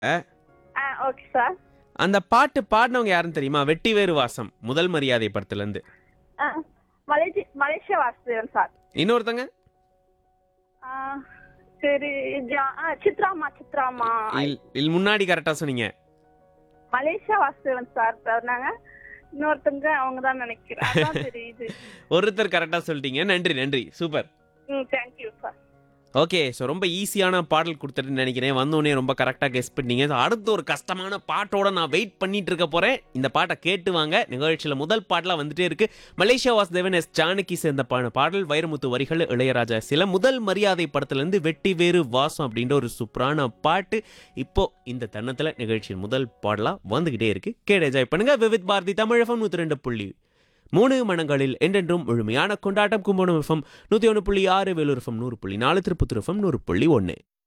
ஆ okay sir அந்த பாட்டு பாடினவங்க யாருன்னு தெரியுமா வெட்டி வேறு வாசம் முதல் மரியாதை படத்துல இருந்து ஆ மலேசி மலேசியா வாசுதேவன் சார் இன்னொருத்தங்க ஆ, சரி ஜா- ஆ, சித்ராமா சித்ராமா இல் இல் முன்னாடி கரெக்டா சொன்னீங்க மலேசியா வாசுதேவன் சார் சொன்னாங்க இன்னொருத்தங்க அவங்க தான் நினைக்கிறேன் அதான் தெரியுது ஒருத்தர் கரெக்டா சொல்லிட்டீங்க நன்றி நன்றி சூப்பர் ம் தேங்க்யூ சார் ஓகே ஸோ ரொம்ப ஈஸியான பாடல் கொடுத்துட்டுன்னு நினைக்கிறேன் வந்தோடனே ரொம்ப கரெக்டாக கெஸ் பண்ணீங்க ஸோ அடுத்து ஒரு கஷ்டமான பாட்டோட நான் வெயிட் பண்ணிட்டு இருக்க போகிறேன் இந்த பாட்டை கேட்டு வாங்க நிகழ்ச்சியில் முதல் பாட்டெலாம் வந்துட்டே இருக்கு மலேசியா வாசுதேவன் எஸ் ஜானகி சேர்ந்த பா பாடல் வைரமுத்து வரிகள் இளையராஜா சில முதல் மரியாதை படத்துலேருந்து வெட்டி வேறு வாசம் அப்படின்ற ஒரு சூப்பரான பாட்டு இப்போ இந்த தருணத்தில் நிகழ்ச்சியின் முதல் பாடலாக வந்துக்கிட்டே இருக்கு கேட என்ஜாய் பண்ணுங்க விவித் பாரதி தமிழகம் நூற்றி ரெண்டு புள்ளி மூணு மனங்களில் என்றென்றும் முழுமையான கொண்டாட்டம் கும்பகோணம் எஃப்எம் நூற்றி ஒன்று புள்ளி ஆறு வேலூர் எஃப்எம் நூறு புள்ளி நாலு திருப்பத்தூர் எஃப்எம் நூறு புள்ளி ஒன்று